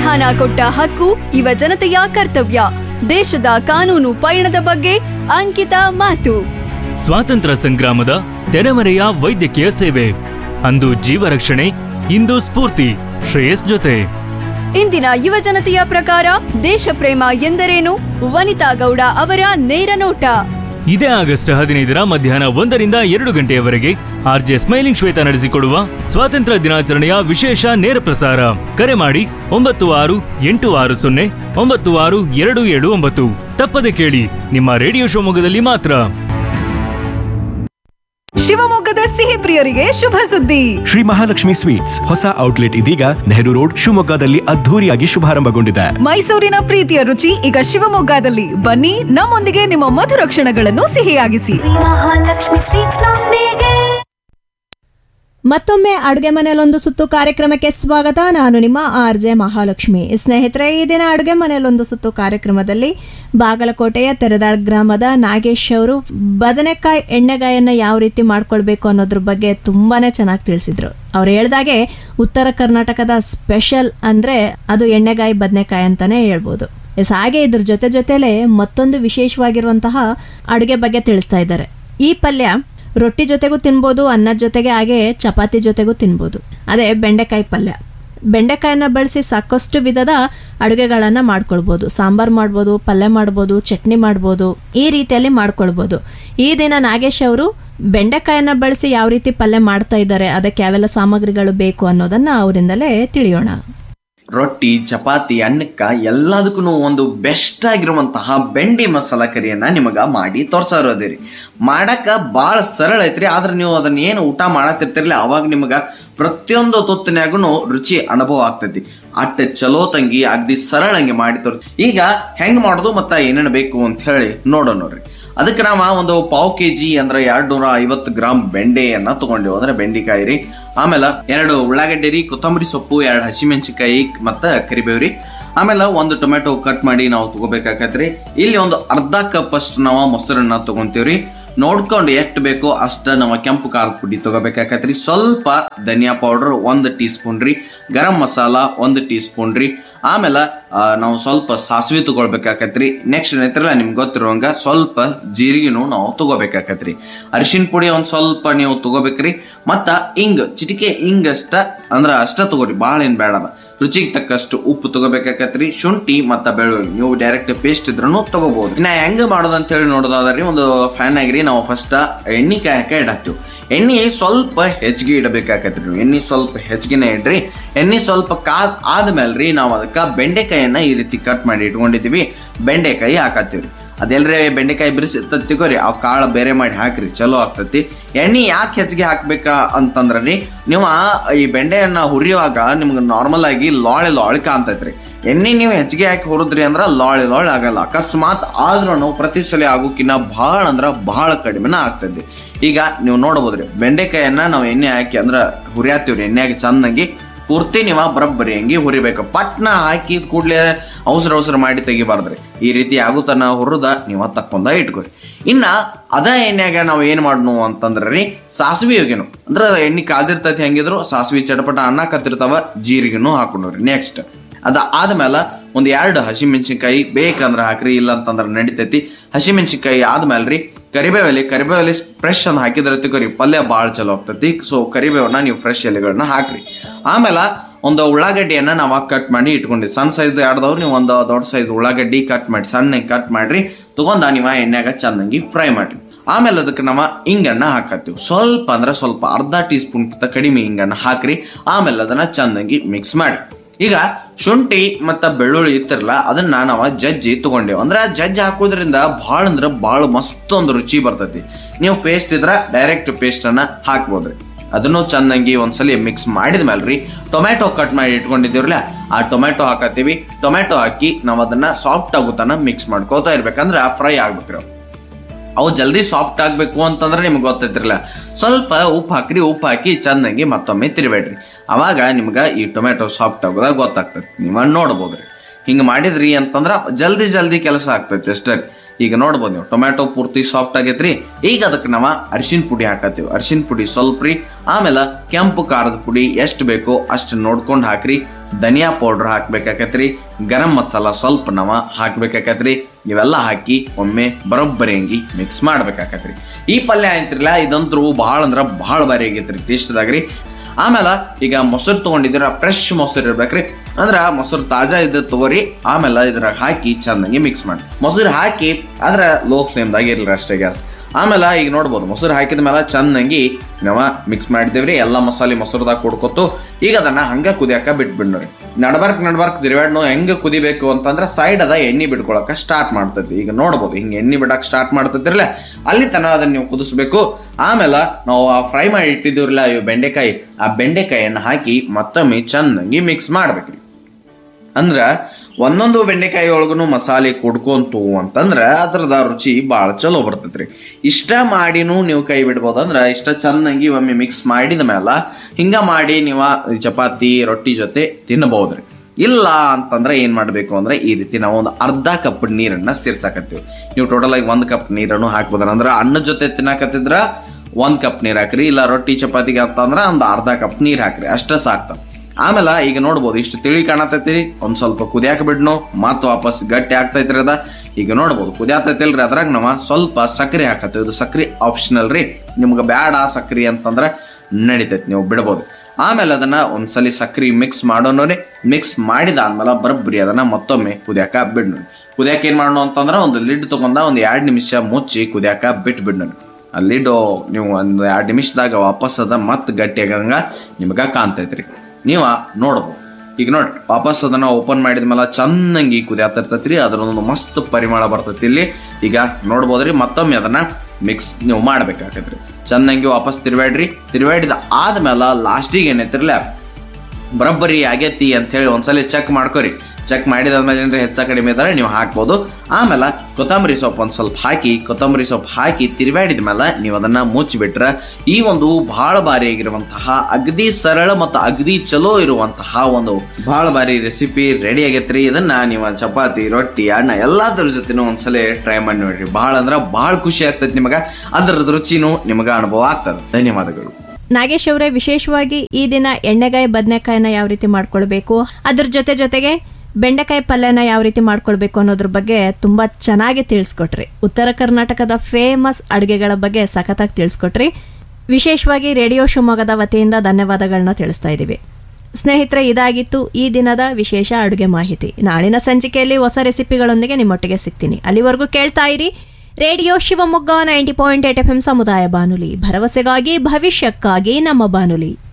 ಸಂವಿಧಾನ ಕೊಟ್ಟ ಹಕ್ಕು ಯುವ ಜನತೆಯ ಕರ್ತವ್ಯ ದೇಶದ ಕಾನೂನು ಪಯಣದ ಬಗ್ಗೆ ಅಂಕಿತ ಮಾತು ಸ್ವಾತಂತ್ರ್ಯ ಸಂಗ್ರಾಮದ ತೆರೆಮರೆಯ ವೈದ್ಯಕೀಯ ಸೇವೆ ಅಂದು ಜೀವ ರಕ್ಷಣೆ ಇಂದು ಸ್ಫೂರ್ತಿ ಶ್ರೇಯಸ್ ಜೊತೆ ಇಂದಿನ ಯುವ ಜನತೆಯ ಪ್ರಕಾರ ದೇಶ ಪ್ರೇಮ ಎಂದರೇನು ವನಿತಾ ಗೌಡ ಅವರ ನೇರ ನೋಟ ಇದೇ ಆಗಸ್ಟ್ ಹದಿನೈದರ ಮಧ್ಯಾಹ್ನ ಒಂದರಿಂದ ಎರಡು ಗಂಟೆಯವರೆಗೆ ಆರ್ಜೆ ಸ್ಮೈಲಿಂಗ್ ಶ್ವೇತ ನಡೆಸಿಕೊಡುವ ಸ್ವಾತಂತ್ರ್ಯ ದಿನಾಚರಣೆಯ ವಿಶೇಷ ನೇರ ಪ್ರಸಾರ ಕರೆ ಮಾಡಿ ಒಂಬತ್ತು ಆರು ಎಂಟು ಆರು ಸೊನ್ನೆ ಒಂಬತ್ತು ಆರು ಎರಡು ಏಳು ಒಂಬತ್ತು ತಪ್ಪದೆ ಕೇಳಿ ನಿಮ್ಮ ರೇಡಿಯೋ ಶಿವಮೊಗ್ಗದಲ್ಲಿ ಮಾತ್ರ ಶಿವಮೊಗ್ಗದ ಸಿಹಿ ಪ್ರಿಯರಿಗೆ ಶುಭ ಸುದ್ದಿ ಶ್ರೀ ಮಹಾಲಕ್ಷ್ಮಿ ಸ್ವೀಟ್ಸ್ ಹೊಸ ಔಟ್ಲೆಟ್ ಇದೀಗ ನೆಹರು ರೋಡ್ ಶಿವಮೊಗ್ಗದಲ್ಲಿ ಅದ್ಧೂರಿಯಾಗಿ ಶುಭಾರಂಭಗೊಂಡಿದೆ ಮೈಸೂರಿನ ಪ್ರೀತಿಯ ರುಚಿ ಈಗ ಶಿವಮೊಗ್ಗದಲ್ಲಿ ಬನ್ನಿ ನಮ್ಮೊಂದಿಗೆ ನಿಮ್ಮ ಮಧುರ ಕ್ಷಣಗಳನ್ನು ಸಿಹಿಯಾಗಿಸಿ ಮಹಾಲಕ್ಷ್ಮಿ ಸ್ವೀಟ್ಸ್ ನೊಂದಿಗೆ ಮತ್ತೊಮ್ಮೆ ಅಡುಗೆ ಮನೆಯಲ್ಲೊಂದು ಸುತ್ತು ಕಾರ್ಯಕ್ರಮಕ್ಕೆ ಸ್ವಾಗತ ನಾನು ನಿಮ್ಮ ಆರ್ ಜೆ ಮಹಾಲಕ್ಷ್ಮಿ ಸ್ನೇಹಿತರೆ ಈ ದಿನ ಅಡುಗೆ ಮನೆಯಲ್ಲೊಂದು ಸುತ್ತು ಕಾರ್ಯಕ್ರಮದಲ್ಲಿ ಬಾಗಲಕೋಟೆಯ ತೆರೆದಾಳ್ ಗ್ರಾಮದ ನಾಗೇಶ್ ಅವರು ಬದನೆಕಾಯಿ ಎಣ್ಣೆಗಾಯನ್ನು ಯಾವ ರೀತಿ ಮಾಡ್ಕೊಳ್ಬೇಕು ಅನ್ನೋದ್ರ ಬಗ್ಗೆ ತುಂಬಾನೇ ಚೆನ್ನಾಗಿ ತಿಳಿಸಿದ್ರು ಅವ್ರು ಹೇಳ್ದಾಗೆ ಉತ್ತರ ಕರ್ನಾಟಕದ ಸ್ಪೆಷಲ್ ಅಂದ್ರೆ ಅದು ಎಣ್ಣೆಗಾಯಿ ಬದನೆಕಾಯಿ ಅಂತಾನೆ ಹೇಳ್ಬೋದು ಎಸ್ ಹಾಗೆ ಇದ್ರ ಜೊತೆ ಜೊತೆಲೆ ಮತ್ತೊಂದು ವಿಶೇಷವಾಗಿರುವಂತಹ ಅಡುಗೆ ಬಗ್ಗೆ ತಿಳಿಸ್ತಾ ಇದ್ದಾರೆ ಈ ಪಲ್ಯ ರೊಟ್ಟಿ ಜೊತೆಗೂ ತಿನ್ಬೋದು ಅನ್ನದ ಜೊತೆಗೆ ಹಾಗೆ ಚಪಾತಿ ಜೊತೆಗೂ ತಿನ್ಬೋದು ಅದೇ ಬೆಂಡೆಕಾಯಿ ಪಲ್ಯ ಬೆಂಡೆಕಾಯನ್ನ ಬಳಸಿ ಸಾಕಷ್ಟು ವಿಧದ ಅಡುಗೆಗಳನ್ನು ಮಾಡ್ಕೊಳ್ಬೋದು ಸಾಂಬಾರು ಮಾಡ್ಬೋದು ಪಲ್ಯ ಮಾಡ್ಬೋದು ಚಟ್ನಿ ಮಾಡ್ಬೋದು ಈ ರೀತಿಯಲ್ಲಿ ಮಾಡ್ಕೊಳ್ಬೋದು ಈ ದಿನ ನಾಗೇಶ್ ಅವರು ಬೆಂಡೆಕಾಯನ್ನ ಬಳಸಿ ಯಾವ ರೀತಿ ಪಲ್ಯ ಮಾಡ್ತಾ ಇದ್ದಾರೆ ಅದಕ್ಕೆ ಯಾವೆಲ್ಲ ಸಾಮಗ್ರಿಗಳು ಬೇಕು ಅನ್ನೋದನ್ನ ಅವರಿಂದಲೇ ತಿಳಿಯೋಣ ರೊಟ್ಟಿ ಚಪಾತಿ ಅನ್ನಕ್ಕ ಎಲ್ಲದಕ್ಕೂ ಒಂದು ಬೆಸ್ಟ್ ಆಗಿರುವಂತಹ ಬೆಂಡಿ ಮಸಾಲ ಕರಿಯನ್ನ ನಿಮಗ ಮಾಡಿ ತೋರ್ಸೋದಿರಿ ಮಾಡಕ್ಕ ಭಾಳ ಸರಳ ಐತ್ರಿ ಆದ್ರೆ ನೀವು ಅದನ್ನ ಏನು ಊಟ ಮಾಡತ್ತಿರ್ತಿರ್ಲಿ ಅವಾಗ ನಿಮಗ ಪ್ರತಿಯೊಂದು ತುತ್ತಿನಾಗೂ ರುಚಿ ಅನುಭವ ಆಗ್ತೈತಿ ಅಟ್ಟ ಚಲೋ ತಂಗಿ ಅಗ್ದಿ ಸರಳಂಗೆ ಮಾಡಿ ತೋರ್ಸ್ ಈಗ ಹೆಂಗ್ ಮಾಡೋದು ಮತ್ತ ಏನೇನು ಬೇಕು ಅಂತ ಹೇಳಿ ನೋಡೋಣ ನೋಡ್ರಿ ಅದಕ್ಕೆ ನಾವು ಒಂದು ಪಾವ್ ಕೆ ಜಿ ಅಂದ್ರೆ ಎರಡ್ ನೂರ ಐವತ್ತು ಗ್ರಾಮ್ ಬೆಂಡೆಯನ್ನ ತಗೊಂಡೇವು ಅಂದ್ರೆ ಬೆಂಡಿಕಾಯಿ ರೀ ಆಮೇಲೆ ಎರಡು ಉಳ್ಳಾಗಡ್ಡಿ ರೀ ಕೊತ್ತಂಬರಿ ಸೊಪ್ಪು ಎರಡು ಹಸಿಮೆಣಸಿಕಾಯಿ ಮತ್ತ ಕರಿಬೇವ್ರಿ ಆಮೇಲೆ ಒಂದು ಟೊಮೆಟೊ ಕಟ್ ಮಾಡಿ ನಾವು ತಗೋಬೇಕಾಕತ್ರಿ ಇಲ್ಲಿ ಒಂದು ಅರ್ಧ ಕಪ್ ಅಷ್ಟು ನಾವು ಮೊಸರನ್ನ ತಗೊಂತೀವ್ರಿ ನೋಡ್ಕೊಂಡು ಎಷ್ಟು ಬೇಕೋ ಅಷ್ಟ ನಾವು ಕೆಂಪು ಖಾರದ ಪುಡಿ ತಗೋಬೇಕಾಕತ್ರಿ ಸ್ವಲ್ಪ ಧನಿಯಾ ಪೌಡರ್ ಒಂದು ಟೀ ಸ್ಪೂನ್ ರೀ ಗರಂ ಮಸಾಲ ಒಂದು ಟೀ ಸ್ಪೂನ್ ರೀ ಆಮೇಲೆ ಆ, ನಾವು ಸ್ವಲ್ಪ ಸಾಸಿವೆ ತಗೊಳ್ಬೇಕಾಕತ್ರಿ ನೆಕ್ಸ್ಟ್ ಏನೈತ್ರಲ್ಲ ನಿಮ್ಗೆ ಗೊತ್ತಿರುವಂಗ ಸ್ವಲ್ಪ ಜೀರಿಗೆನು ನಾವು ತಗೋಬೇಕಾಕತ್ರಿ ಅರಿಶಿನ ಪುಡಿ ಒಂದ್ ಸ್ವಲ್ಪ ನೀವು ತಗೋಬೇಕ್ರಿ ಮತ್ತ ಇಂಗ್ ಚಿಟಿಕೆ ಇಂಗ್ ಅಷ್ಟ ಅಂದ್ರ ಅಷ್ಟ ತಗೋರಿ ಭಾಳ ಏನ್ ಬೇಡ ಅದ ರುಚಿಗೆ ತಕ್ಕಷ್ಟು ಉಪ್ಪು ತಗೋಬೇಕಾಕತ್ರಿ ಶುಂಠಿ ಮತ್ತ ಬೆಳ್ಳುಳ್ಳಿ ನೀವು ಡೈರೆಕ್ಟ್ ಪೇಸ್ಟ್ ಇದ್ರೂ ತಗೋಬಹುದು ಇನ್ನ ಹೆಂಗ್ ಮಾಡೋದು ಅಂತ ಹೇಳಿ ನೋಡೋದಾದ್ರಿ ಒಂದು ಫ್ಯಾನ್ ಆಗಿರಿ ನಾವು ಫಸ್ಟ್ ಎಣ್ಣೆ ಕಾಯಕ ಇಡತ್ತೀವಿ ಎಣ್ಣೆ ಸ್ವಲ್ಪ ಹೆಚ್ಚಿಗೆ ಇಡಬೇಕಾಕತ್ರಿ ನೀವು ಎಣ್ಣೆ ಸ್ವಲ್ಪ ಹೆಚ್ಚಿಗೆನೆ ಇಡ್ರಿ ಎಣ್ಣೆ ಸ್ವಲ್ಪ ಕಾದ್ ಆದ್ಮೇಲೆ ರೀ ನಾವು ಅದಕ್ಕೆ ಬೆಂಡೆಕಾಯನ್ನ ಈ ರೀತಿ ಕಟ್ ಮಾಡಿ ಇಟ್ಕೊಂಡಿದೀವಿ ಬೆಂಡೆಕಾಯಿ ಹಾಕತ್ತೀವ್ರಿ ಅದೆಲ್ರಿ ಬೆಂಡೆಕಾಯಿ ಬಿರಿಸಿರ್ತದ ತಿಗೋರಿ ಅವ್ ಕಾಳು ಬೇರೆ ಮಾಡಿ ಹಾಕ್ರಿ ಚಲೋ ಆಗ್ತತಿ ಎಣ್ಣೆ ಯಾಕೆ ಹೆಚ್ಚಿಗೆ ಹಾಕ್ಬೇಕಾ ಅಂತಂದ್ರ ರೀ ನೀವು ಆ ಈ ಬೆಂಡೆಯನ್ನ ಹುರಿಯುವಾಗ ನಿಮ್ಗೆ ನಾರ್ಮಲ್ ಆಗಿ ಲಾಳೆ ಲಾಳಿ ಕಾಣ್ತೈತ್ರಿ ಎಣ್ಣೆ ನೀವು ಹೆಚ್ಚಿಗೆ ಹಾಕಿ ಹುರಿದ್ರಿ ಅಂದ್ರ ಲಾಳಿ ಲಾಳಿ ಆಗಲ್ಲ ಅಕಸ್ಮಾತ್ ಆದ್ರೂ ಪ್ರತಿ ಸಲ ಆಗೋಕಿನ್ನ ಭಾಳ ಅಂದ್ರ ಭಾಳ ಕಡಿಮೆನ ಆಗ್ತೈತಿ ಈಗ ನೀವು ನೋಡ್ಬೋದ್ರಿ ಬೆಂಡೆಕಾಯನ್ನ ನಾವು ಎಣ್ಣೆ ಹಾಕಿ ಅಂದ್ರ ಹುರಿಯಾತೀವ್ರಿ ಎಣ್ಣೆಯಾಗಿ ಚೆನ್ನಾಗಿ ಪೂರ್ತಿ ನೀವು ಬರೋಬ್ಬರಿ ಹಂಗೆ ಹುರಿಬೇಕು ಪಟ್ನ ಹಾಕಿದ ಕೂಡಲೇ ಅವಸರ ಅವಸರ ಮಾಡಿ ತೆಗಿಬಾರ್ದ್ರಿ ಈ ರೀತಿ ಆಗುತ್ತನ ಹುರಿದ ನೀವು ತಕ್ಕೊಂಡ ಇಟ್ಕೊರಿ ಇನ್ನ ಅದ ಎಣ್ಣೆಯಾಗ ನಾವು ಏನ್ ಮಾಡ್ನು ಅಂತಂದ್ರ ರೀ ಸಾಸಿವೆ ಹೋಗಿನು ಅಂದ್ರ ಎಣ್ಣೆ ಕಾದಿರ್ತೈತಿ ಹೆಂಗಿದ್ರು ಸಾಸಿವೆ ಚಟಪಟ ಅನ್ನ ಕತ್ತಿರ್ತಾವ ಜೀರಿಗೆನು ಹಾಕೊಂಡ್ರಿ ನೆಕ್ಸ್ಟ್ ಅದ ಆದ್ಮೇಲೆ ಒಂದ್ ಎರಡು ಹಸಿಮೆಣಸಿನ್ಕಾಯಿ ಬೇಕಂದ್ರ ಹಾಕ್ರಿ ಇಲ್ಲ ಅಂತಂದ್ರ ನಡಿತೈತಿ ಹಸಿಮೆಣಸಿನ್ಕಾಯಿ ಆದ್ಮೇಲೆ ರೀ ಕರಿಬೇವಲ್ಲಿ ಕರಿಬೇವಲ್ಲಿ ಫ್ರೆಶ್ ಅನ್ನ ಹಾಕಿದ್ರೆ ತಿಕೋರಿ ಪಲ್ಯ ಭಾಳ ಚಲೋ ಆಗ್ತೈತಿ ಸೊ ಕರಿಬೇವನ್ನ ನೀವು ಫ್ರೆಶ್ ಎಲೆಗಳನ್ನ ಹಾಕ್ರಿ ಆಮೇಲೆ ಒಂದು ಉಳ್ಳಾಗಡ್ಡಿಯನ್ನ ನಾವು ಕಟ್ ಮಾಡಿ ಇಟ್ಕೊಂಡಿ ಸಣ್ಣ ಸೈಜ್ ಆಡ್ದವ್ರು ನೀವು ಒಂದು ದೊಡ್ಡ ಸೈಜ್ ಉಳ್ಳಾಗಡ್ಡಿ ಕಟ್ ಮಾಡಿ ಸಣ್ಣ ಕಟ್ ಮಾಡ್ರಿ ತಗೊಂಡ ನೀವು ಎಣ್ಣೆಗ ಚೆನ್ನಾಗಿ ಫ್ರೈ ಮಾಡ್ರಿ ಆಮೇಲೆ ಅದಕ್ಕೆ ನಾವು ಹಿಂಗನ್ನ ಹಾಕತ್ತೀವಿ ಸ್ವಲ್ಪ ಅಂದ್ರೆ ಸ್ವಲ್ಪ ಅರ್ಧ ಟೀ ಸ್ಪೂನ್ ಕಡಿಮೆ ಹಿಂಗನ್ನ ಹಾಕ್ರಿ ಆಮೇಲೆ ಅದನ್ನ ಚೆನ್ನಾಗಿ ಮಿಕ್ಸ್ ಮಾಡಿ ಈಗ ಶುಂಠಿ ಮತ್ತ ಬೆಳ್ಳುಳ್ಳಿ ಇತ್ತಿರಲ್ಲ ಅದನ್ನ ನಾವು ಜಜ್ಜಿ ತಗೊಂಡೇವು ಅಂದ್ರೆ ಜಜ್ಜಿ ಹಾಕೋದ್ರಿಂದ ಭಾಳ ಅಂದ್ರೆ ಭಾಳ ಮಸ್ತ್ ಒಂದು ರುಚಿ ಬರ್ತೈತಿ ನೀವು ಪೇಸ್ಟ್ ಇದ್ರ ಡೈರೆಕ್ಟ್ ಪೇಸ್ಟ್ ಅನ್ನ ಹಾಕ್ಬೋದ್ರಿ ಅದನ್ನು ಚೆನ್ನಾಗಿ ಒಂದ್ಸಲಿ ಮಿಕ್ಸ್ ಮಾಡಿದ ಮೇಲೆ ರೀ ಟೊಮ್ಯಾಟೊ ಕಟ್ ಮಾಡಿ ಇಟ್ಕೊಂಡಿದ್ದೀವ್ರಲ್ಲ ಆ ಟೊಮ್ಯಾಟೊ ಹಾಕತ್ತೀವಿ ಟೊಮ್ಯಾಟೊ ಹಾಕಿ ನಾವು ಅದನ್ನ ಸಾಫ್ಟ್ ಆಗುತ್ತಾನ ಮಿಕ್ಸ್ ಮಾಡ್ಕೋತಾ ಇರ್ಬೇಕಂದ್ರೆ ಫ್ರೈ ಆಗ್ಬೇಕ್ರಿ ಅವು. ಅವು ಜಲ್ದಿ ಸಾಫ್ಟ್ ಆಗಬೇಕು ಅಂತಂದ್ರೆ ನಿಮ್ಗೆ ಗೊತ್ತೈತಿರಲ್ಲ ಸ್ವಲ್ಪ ಉಪ್ಪು ಹಾಕ್ರಿ ಉಪ್ಪು ಹಾಕಿ ಚೆನ್ನಾಗಿ ಮತ್ತೊಮ್ಮೆ ತಿರುಬೇಡ್ರಿ ಅವಾಗ ನಿಮ್ಗೆ ಈ ಟೊಮೆಟೊ ಸಾಫ್ಟ್ ಆಗೋದಾಗ ಗೊತ್ತಾಗ್ತೈತಿ ನೀವು ನೋಡ್ಬೋದ್ರಿ ಹಿಂಗೆ ಮಾಡಿದ್ರಿ ಅಂತಂದ್ರೆ ಜಲ್ದಿ ಜಲ್ದಿ ಕೆಲಸ ಆಗ್ತೈತಿ ಅಷ್ಟೇ ಈಗ ನೋಡ್ಬೋದು ನೀವು ಟೊಮ್ಯಾಟೊ ಪೂರ್ತಿ ಸಾಫ್ಟ್ ಆಗೈತ್ರಿ ಈಗ ಅದಕ್ಕೆ ನಾವು ಅರಿಶಿನ ಪುಡಿ ಹಾಕತ್ತೀವಿ ಅರಿಶಿನ ಪುಡಿ ಸ್ವಲ್ಪ ರೀ ಆಮೇಲೆ ಕೆಂಪು ಖಾರದ ಪುಡಿ ಎಷ್ಟು ಬೇಕೋ ಅಷ್ಟು ನೋಡ್ಕೊಂಡು ಹಾಕ್ರಿ ಧನಿಯಾ ಪೌಡರ್ ಹಾಕ್ಬೇಕಾಕತ್ರಿ ಗರಂ ಮಸಾಲ ಸ್ವಲ್ಪ ನಾವ ಹಾಕ್ಬೇಕಾಕತ್ರಿ ಇವೆಲ್ಲ ಹಾಕಿ ಒಮ್ಮೆ ಬರೋಬ್ಬರಿ ಹಂಗಿ ಮಿಕ್ಸ್ ಮಾಡ್ಬೇಕಾಕತ್ರಿ ಈ ಪಲ್ಯ ಆಯ್ತಿರಲ್ಲ ಇದಂತ್ರು ಭಾಳ ಅಂದ್ರ ಭಾಳ ಬಾರಿ ಆಗೈತ್ರಿ ಟೇಸ್ಟ್ದಾಗ್ರಿ ಆಮೇಲೆ ಈಗ ಮೊಸರು ತಗೊಂಡಿದ್ದೀರ ಫ್ರೆಶ್ ಮೊಸರು ಇರ್ಬೇಕ್ರಿ ಅಂದ್ರ ಮೊಸರು ತಾಜಾ ಇದ್ದ ತಗೋರಿ ಆಮೇಲೆ ಇದ್ರಾಗ ಹಾಕಿ ಚೆನ್ನಾಗಿ ಮಿಕ್ಸ್ ಮಾಡಿ ಮೊಸರು ಹಾಕಿ ಅದ್ರ ಲೋ ಫ್ಲೇಮ್ದಾಗ ಇರ್ಲಿ ಅಷ್ಟೇ ಗ್ಯಾಸ್ ಆಮೇಲೆ ಈಗ ನೋಡ್ಬೋದು ಮೊಸರು ಹಾಕಿದ ಮೇಲೆ ಚೆನ್ನಾಗಿ ನಾವು ಮಿಕ್ಸ್ ಮಾಡಿದೇವ್ರಿ ಎಲ್ಲ ಮಸಾಲೆ ಮೊಸರದಾಗ ಕೊಡ್ಕೊತು ಈಗ ಅದನ್ನ ಹಂಗ ಕುದಿಯಾಕ ಬಿಟ್ಬಿಡ್ರಿ ನಡ್ಬರ್ಕ್ ನಡ್ಬರ್ಕ್ ತಿರುವಾಡ್ನು ಹೆಂಗ ಕುದಿಬೇಕು ಅಂತಂದ್ರೆ ಸೈಡ್ ಅದ ಎಣ್ಣೆ ಬಿಡ್ಕೊಳಕ ಸ್ಟಾರ್ಟ್ ಮಾಡ್ತೈತಿ ಈಗ ನೋಡ್ಬೋದು ಹಿಂಗೆ ಎಣ್ಣೆ ಬಿಡಕ್ ಸ್ಟಾರ್ಟ್ ಮಾಡ್ತೈತಿರಲ್ಲ ಅಲ್ಲಿ ತನ ಅದನ್ನ ನೀವು ಕುದಿಸ್ಬೇಕು ಆಮೇಲೆ ನಾವು ಆ ಫ್ರೈ ಮಾಡಿ ಇಟ್ಟಿದ್ದೀವ್ರಲ್ಲ ಇವು ಬೆಂಡೆಕಾಯಿ ಆ ಬೆಂಡೆಕಾಯಿಯನ್ನು ಹಾಕಿ ಮತ್ತೊಮ್ಮೆ ಚೆನ್ನಾಗಿ ಮಿಕ್ಸ್ ಮಾಡ್ಬೇಕ್ರಿ ಅಂದ್ರ ಒಂದೊಂದು ಬೆಂಡೆಕಾಯಿ ಒಳಗೂ ಮಸಾಲೆ ಕುಡ್ಕೊಂತು ಅಂತಂದ್ರ ಅದ್ರದ ರುಚಿ ಭಾಳ ಚಲೋ ಬರ್ತೈತ್ರಿ ಇಷ್ಟ ಮಾಡಿನೂ ನೀವು ಕೈ ಬಿಡ್ಬೋದಂದ್ರ ಇಷ್ಟ ಚೆನ್ನಾಗಿ ಒಮ್ಮೆ ಮಿಕ್ಸ್ ಮಾಡಿದ ಮೇಲೆ ಹಿಂಗ ಮಾಡಿ ನೀವು ಚಪಾತಿ ರೊಟ್ಟಿ ಜೊತೆ ತಿನ್ನಬಹುದ್ರಿ ಇಲ್ಲ ಅಂತಂದ್ರೆ ಏನ್ ಮಾಡ್ಬೇಕು ಅಂದ್ರೆ ಈ ರೀತಿ ನಾವು ಒಂದು ಅರ್ಧ ಕಪ್ ನೀರನ್ನ ಸೇರ್ಸಾಕತ್ತೀವಿ ನೀವು ಟೋಟಲ್ ಆಗಿ ಒಂದ್ ಕಪ್ ನೀರನ್ನು ಹಾಕ್ಬೋದ್ರ ಅಂದ್ರೆ ಅನ್ನದ ಜೊತೆ ತಿನ್ನಾಕತ್ತಿದ್ರ ಒಂದ್ ಕಪ್ ನೀರ್ ಹಾಕ್ರಿ ಇಲ್ಲ ರೊಟ್ಟಿ ಚಪಾತಿಗೆ ಅಂತಂದ್ರ ಒಂದು ಅರ್ಧ ಕಪ್ ನೀರ್ ಹಾಕ್ರಿ ಅಷ್ಟ ಸಾಕ್ತ ಆಮೇಲೆ ಈಗ ನೋಡ್ಬೋದು ಇಷ್ಟು ತಿಳಿ ಕಾಣತೈತಿ ಒಂದ್ ಸ್ವಲ್ಪ ಕುದಿಯಾಕ ಬಿಡ್ನು ಮತ್ ವಾಪಸ್ ಗಟ್ಟಿ ಆಗ್ತೈತ್ರಿ ಅದ ಈಗ ನೋಡ್ಬೋದು ಕುದಿಯಾತೈತಿಲ್ರಿ ಅದ್ರಾಗ ನಾವ ಸ್ವಲ್ಪ ಸಕ್ರೆ ಹಾಕತ್ತೀವಿ ಇದು ಸಕ್ರೆ ಆಪ್ಷನಲ್ ರೀ ನಿಮ್ಗೆ ಬ್ಯಾಡ ಸಕ್ರಿ ಅಂತಂದ್ರೆ ನಡಿತೈತಿ ನೀವು ಬಿಡ್ಬೋದು ಆಮೇಲೆ ಅದನ್ನ ಒಂದ್ಸಲಿ ಸಕ್ರಿ ಮಿಕ್ಸ್ ಮಾಡೋನೇ ಮಿಕ್ಸ್ ಮಾಡಿದಾದ್ಮೇಲೆ ಬರಬ್ಬರಿ ಅದನ್ನ ಮತ್ತೊಮ್ಮೆ ಕುದಿಯಾಕ ಬಿಡ್ನು ಕುದಿಯಾಕ ಏನ್ ಮಾಡೋಣ ಅಂತಂದ್ರೆ ಒಂದು ಲಿಡ್ ತಗೊಂಡ ಒಂದ್ ಎರಡ್ ನಿಮಿಷ ಮುಚ್ಚಿ ಕುದಿಯಾಕ ಬಿಟ್ಟು ಬಿಡ್ನು ಆ ಲಿಡ್ ನೀವು ಒಂದು ಎರಡು ನಿಮಿಷದಾಗ ವಾಪಸ್ ಅದ ಮತ್ತೆ ಗಟ್ಟಿ ಆಗಂಗ ನಿಮ್ಗ ಕಾಣ್ತೈತ್ರಿ ನೀವ ನೋಡ್ಬೋದು ಈಗ ನೋಡ್ರಿ ವಾಪಸ್ ಅದನ್ನ ಓಪನ್ ಮಾಡಿದ ಮೇಲೆ ಚೆನ್ನಾಗಿ ಕುದಿಯಾತಿರ್ತೈತ್ರಿ ಅದ್ರ ಒಂದು ಮಸ್ತ್ ಪರಿಮಳ ಬರ್ತೈತಿ ಇಲ್ಲಿ ಈಗ ನೋಡ್ಬೋದ್ರಿ ಮತ್ತೊಮ್ಮೆ ಅದನ್ನ ಮಿಕ್ಸ್ ನೀವು ಮಾಡ್ಬೇಕಾಗತ್ರಿ ಚೆನ್ನಾಗಿ ವಾಪಸ್ ತಿರ್ಬೇಡ್ರಿ ತಿರ್ಬೇಡಿದ ಆದ್ಮೇಲೆ ಲಾಸ್ಟಿಗೆ ಏನೈತಿರ್ಲ ಬರೋಬ್ಬರಿ ಆಗೈತಿ ಅಂತ ಹೇಳಿ ಒಂದ್ಸಲಿ ಚೆಕ್ ಮಾಡ್ಕೊರಿ ಚೆಕ್ ಮಾಡಿದಾದ್ಮೇಲೆ ಏನಾರ ಹೆಚ್ಚ ಕಡಿಮೆ ಇದ್ರೆ ನೀವು ಹಾಕ್ಬೋದು ಆಮೇಲೆ ಕೊತ್ತಂಬರಿ ಸೊಪ್ಪು ಒಂದು ಸ್ವಲ್ಪ ಹಾಕಿ ಕೊತ್ತಂಬರಿ ಸೊಪ್ಪು ಹಾಕಿ ತಿರುವಾಡಿದ ಮೇಲೆ ನೀವು ಅದನ್ನ ಮುಚ್ಚಿಬಿಟ್ರೆ ಈ ಒಂದು ಬಹಳ ಬಾರಿ ಆಗಿರುವಂತಹ ಅಗದಿ ಸರಳ ಮತ್ತು ಅಗದಿ ಚಲೋ ಇರುವಂತಹ ಒಂದು ಬಹಳ ಬಾರಿ ರೆಸಿಪಿ ರೆಡಿ ಆಗೈತ್ರಿ ಇದನ್ನ ನೀವು ಚಪಾತಿ ರೊಟ್ಟಿ ಅನ್ನ ಎಲ್ಲಾದ್ರ ಜೊತೆನೂ ಒಂದ್ಸಲ ಟ್ರೈ ಮಾಡಿ ನೋಡ್ರಿ ಬಹಳ ಅಂದ್ರೆ ಬಹಳ ಖುಷಿ ಆಗ್ತೈತಿ ನಿಮಗ ಅದ್ರದ್ದು ರುಚಿನೂ ನಿಮಗ ಅನುಭವ ಆಗ್ತದೆ ಧನ್ಯವಾದಗಳು ನಾಗೇಶ್ ಅವರೇ ವಿಶೇಷವಾಗಿ ಈ ದಿನ ಎಣ್ಣೆಗಾಯಿ ಬದನೆಕಾಯಿನ ಯಾವ ರೀತಿ ಮಾಡ್ಕೊಳ್ಬೇಕು ಅದ್ರ ಜೊತೆ ಜೊತೆಗೆ ಬೆಂಡೆಕಾಯಿ ಪಲ್ಯನ ಯಾವ ರೀತಿ ಮಾಡ್ಕೊಳ್ಬೇಕು ಅನ್ನೋದ್ರ ಬಗ್ಗೆ ತುಂಬಾ ಚೆನ್ನಾಗಿ ತಿಳಿಸ್ಕೊಟ್ರಿ ಉತ್ತರ ಕರ್ನಾಟಕದ ಫೇಮಸ್ ಅಡುಗೆಗಳ ಬಗ್ಗೆ ಸಖತ್ತಾಗಿ ತಿಳಿಸ್ಕೊಟ್ರಿ ವಿಶೇಷವಾಗಿ ರೇಡಿಯೋ ಶಿವಮೊಗ್ಗದ ವತಿಯಿಂದ ಧನ್ಯವಾದಗಳನ್ನ ತಿಳಿಸ್ತಾ ಇದ್ದೀವಿ ಸ್ನೇಹಿತರೆ ಇದಾಗಿತ್ತು ಈ ದಿನದ ವಿಶೇಷ ಅಡುಗೆ ಮಾಹಿತಿ ನಾಳಿನ ಸಂಚಿಕೆಯಲ್ಲಿ ಹೊಸ ರೆಸಿಪಿಗಳೊಂದಿಗೆ ನಿಮ್ಮೊಟ್ಟಿಗೆ ಸಿಗ್ತೀನಿ ಅಲ್ಲಿವರೆಗೂ ಕೇಳ್ತಾ ಇರಿ radio Shivamogga ninety point eight F M ಸಮುದಾಯ ಬಾನುಲಿ ಭರವಸೆಗಾಗಿ ಭವಿಷ್ಯಕ್ಕಾಗಿ ನಮ್ಮ ಬಾನುಲಿ